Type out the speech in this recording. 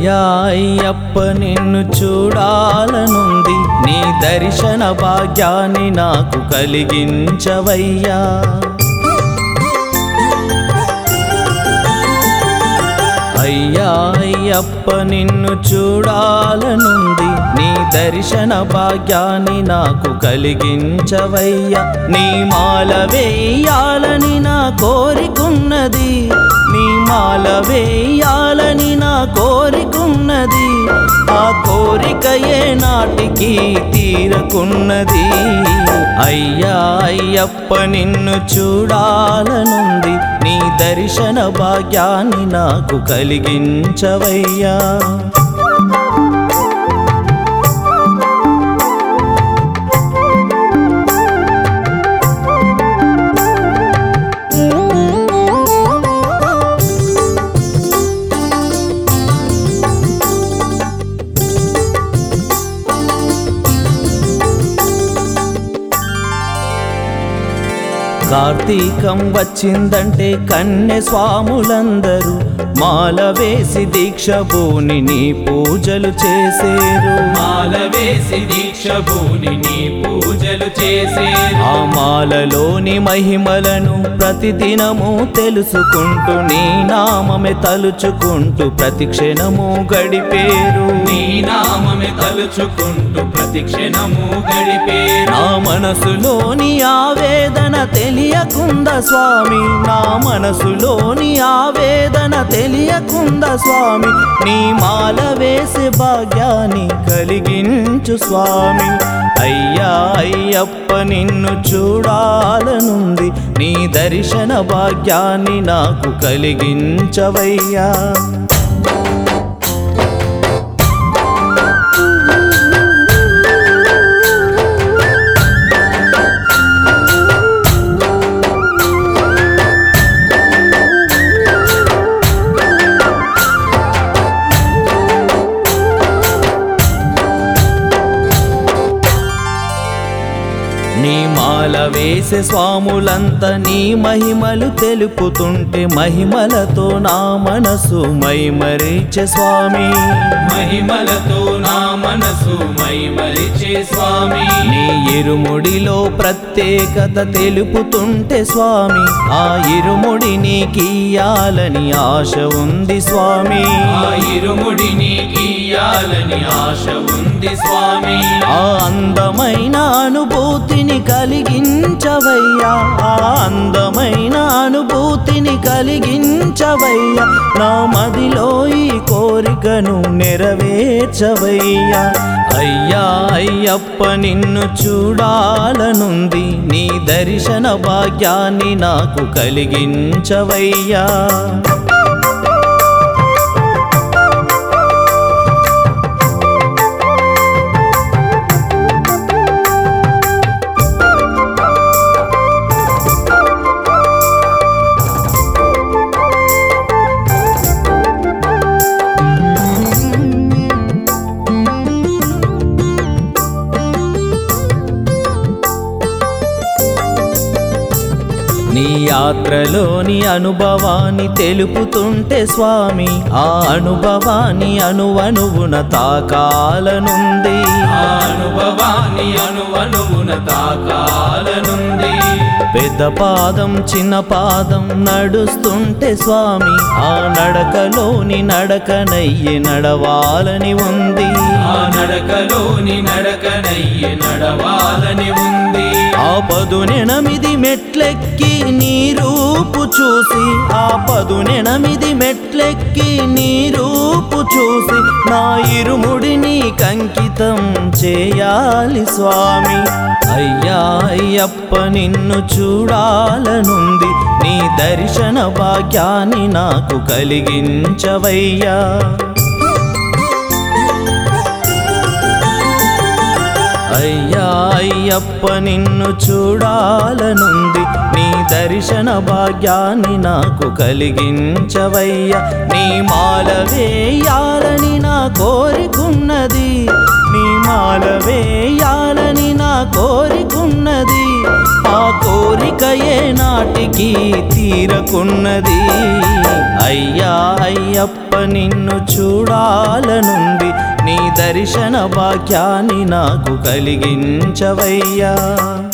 అయ్యా అయ్యప్ప నిన్ను చూడాలనుంది నీ దర్శన భాగ్యాన్ని నాకు కలిగించవయ్యా అయ్యా అయ్యప్ప నిన్ను చూడాలనుంది నీ దర్శన భాగ్యాన్ని నాకు కలిగించవయ్యా నీ మాల వేయాలని నా కోరికున్నది నీ మాల వేయాలని నా కోరికున్నది ఆ కోరిక ఏ నాటికి తీరకున్నది అయ్యా అయ్యప్ప నిన్ను చూడాలనుంది నీ దర్శన భాగ్యాన్ని నాకు కలిగించవయ్యా కార్తీకం వచ్చిందంటే కన్నె స్వాములందరూ మాల వేసి దీక్ష భూని నీ పూజలు చేసేరు మాల వేసి దీక్ష భూని నీ పూజలు చేసేరు ఆ మాలలోని మహిమలను ప్రతిదినము తెలుసుకుంటూ నీ నామమే తలుచుకుంటూ ప్రతిక్షణము గడిపేరు నీ నామమే తలుచుకుంటూ ప్రతి క్షణము గడిపేరు నా మనసులోని ఆవేదన తెలియకుందా స్వామి నా మనసులోని ఆవేదన తెలియకుందా స్వామి నీ మాల వేసే భాగ్యాన్ని కలిగించు స్వామి అయ్యా అయ్యప్ప నిన్ను చూడాలనుంది నీ దర్శన భాగ్యాన్ని నాకు కలిగించవయ్యా నీ మాల వేసే స్వాములంతా నీ మహిమలు తెలుపుతుంటే మహిమలతో నా మనసు మైమరిచే స్వామి మహిమలతో నా మనసు మైమరిచే స్వామి నీ ఇరుముడిలో ప్రత్యేకత తెలుపుతుంటే స్వామి ఆ ఇరుముడి నీకియ్యాలని ఆశ ఉంది స్వామి ఆ ఇరుముడి నీకియ్యాలని ఆశ ఉంది స్వామి ఆ అందమైన అనుభూతిని కలిగించవయ్యా ఆ అందమైన అనుభూతిని కలిగించవయ్యా నా మదిలో ఈ కోరికను నెరవేర్చవయ్యా అయ్యా అయ్యప్ప నిన్ను చూడాలనుంది నీ దర్శన భాగ్యాన్ని నాకు కలిగించవయ్యా నీ యాత్రలోని అనుభవాన్ని తెలుపుతుంటే స్వామి ఆ అనుభవాన్ని అనువనువున తాకాలనుంది ఆ అనుభవాన్ని అనువనువున తాకాలనుంది పెద్ద పాదం చిన్న పాదం నడుస్తుంటే స్వామి ఆ నడకలోని నడకనయ్యి నడవాలని ఉంది ఆ నడకలోని నడకనయ్యే నడవాలని ఉంది ఆ పదునెనమిది మెట్లెక్కి నీ రూపు చూసి ఆ పదునెనమిది మెట్లెక్కి నీ రూపు చూసి నా ఇరుముడిని కంకితం చేయాలి స్వామి అయ్యా అయ్యప్ప నిన్ను చూడాలనుంది నీ దర్శన భాగ్యాన్ని నాకు కలిగించవయ్యా అయ్యా అయ్యప్ప నిన్ను చూడాలనుంది నీ దర్శన భాగ్యాన్ని నాకు కలిగించవయ్యా నీ మాల వేయాలని నా కోరికున్నది నీ మాల వేయాలని నా కోరికున్నది కోరిక ఏ నాటికి తీరకున్నది అయ్యా అయ్యప్ప నిన్ను చూడాలనుంది నీ దర్శన భాగ్యాన్ని నాకు కలిగించవయ్యా